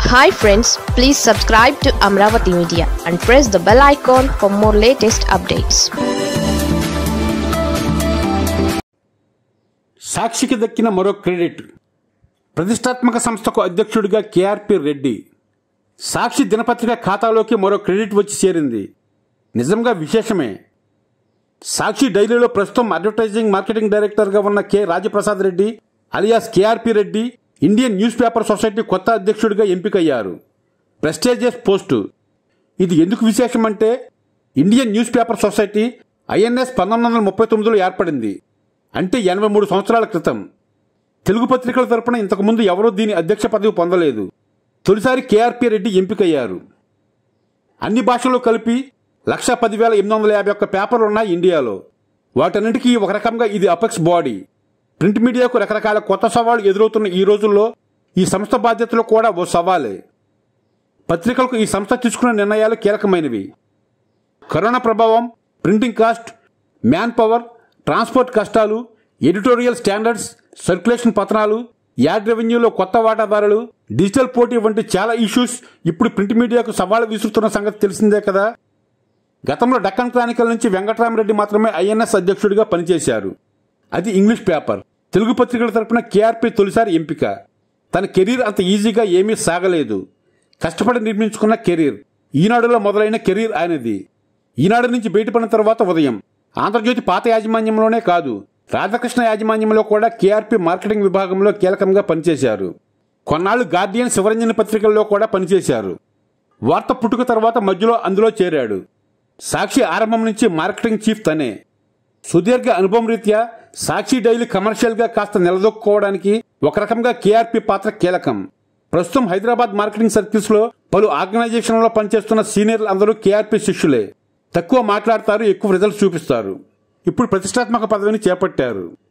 hi friends please subscribe to Amaravati media and press the bell icon for more latest updates సాక్షికి దక్కిన మరో credit ప్రతిష్టాత్మక సంస్థకు అధ్యక్షుడిగా కేఆర్పి రెడ్డి సాక్షి దినపత్రిక ఖాతాలోకి మరో క్రెడిట్ వచ్చి చేరింది నిజంగా విశేషమే సాక్షి డైరీలో ప్రస్తుతం అడ్వర్టైజింగ్ మార్కెటింగ్ డైరెక్టర్గా ఉన్న K Rajaprasad Reddy alias KRP Reddy Indian news paper society కొత్త అధ్యక్షుడిగా ఎంపికయ్యారు ప్రెస్టేజియస్ పోస్టు ఇది ఎందుకు విశేషం అంటే Indian news paper society INS పంతొమ్మిది వందల ముప్పై తొమ్మిదిలో ఏర్పడింది అంటే ఎనభై మూడు సంవత్సరాల క్రితం తెలుగు పత్రికల తరపున ఇంతకుముందు ఎవరూ దీని అధ్యక్ష పదవి పొందలేదు తొలిసారి కేఆర్పి రెడ్డి ఎంపికయ్యారు అన్ని భాషల్లో కలిపి లక్ష పదివేల ఎనిమిది వందల యాభై ఒక్క పేపర్లు ఉన్నాయి ఇండియాలో వాటన్నిటికీ ఒక రకంగా ఇది అపెక్స్ బాడీ ప్రింట్ మీడియాకు రకరకాల కొత్త సవాళ్లు ఎదురవుతున్న ఈ రోజుల్లో ఈ సంస్థ బాధ్యతలు కూడా ఓ సవాలే పత్రికలకు ఈ సంస్థ తీసుకున్న నిర్ణయాలు కీలకమైనవి కరోనా ప్రభావం printing cost manpower transport కష్టాలు ఎడిటోరియల్ స్టాండర్డ్స్ సర్క్యులేషన్ పతనాలు యాడ్ రెవెన్యూలో కొత్త వాటాదారులు డిజిటల్ పోటీ వంటి చాలా ఇష్యూస్ ఇప్పుడు ప్రింట్ మీడియాకు సవాలు విసురుతున్న సంగతి తెలిసిందే కదా గతంలో డక్కన్ క్రానికల్ నుంచి వెంకటరామరెడ్డి మాత్రమే ఐఎన్ఎస్ అధ్యక్షుడిగా పనిచేశారు అది ఇంగ్లీష్ పేపర్ తెలుగు పత్రికల తరపున కేఆర్పి తొలిసారి ఎంపిక తన కెరీర్ అంత ఈజీగా ఏమీ సాగలేదు కష్టపడి నిర్మించుకున్న కెరీర్ ఈనాడులో మొదలైన కెరీర్ ఆయనది ఈనాడు నుంచి బయటపడిన తర్వాత ఉదయం ఆంధ్రజ్యోతి పాత యాజమాన్యంలోనే కాదు రాధాకృష్ణ యాజమాన్యంలో కూడా కేఆర్పి మార్కెటింగ్ విభాగంలో కీలకంగా పనిచేశారు కొన్నాళ్లు గార్డియన్ శివరంజన్ పత్రికల్లో కూడా పనిచేశారు వార్త పుట్టుక తర్వాత మధ్యలో అందులో చేరాడు సాక్షి ఆరంభం నుంచి మార్కెటింగ్ చీఫ్ తనే సుదీర్ఘ అనుభవం రీత్యా సాక్షి డైలీ కమర్షియల్ గా కాస్త నిలదొక్కుకోవడానికి ఒక రకంగా కేఆర్పి పాత్ర కీలకం ప్రస్తుతం హైదరాబాద్ మార్కెటింగ్ సర్కిల్స్ లో పలు ఆర్గనైజేషన్లలో పనిచేస్తున్న సీనియర్లు అందరూ కేఆర్పి శిష్యులే తక్కువ మాట్లాడతారు ఎక్కువ రిజల్ట్స్ చూపిస్తారు ఇప్పుడు ప్రతిష్టాత్మక పదవిని చేపట్టారు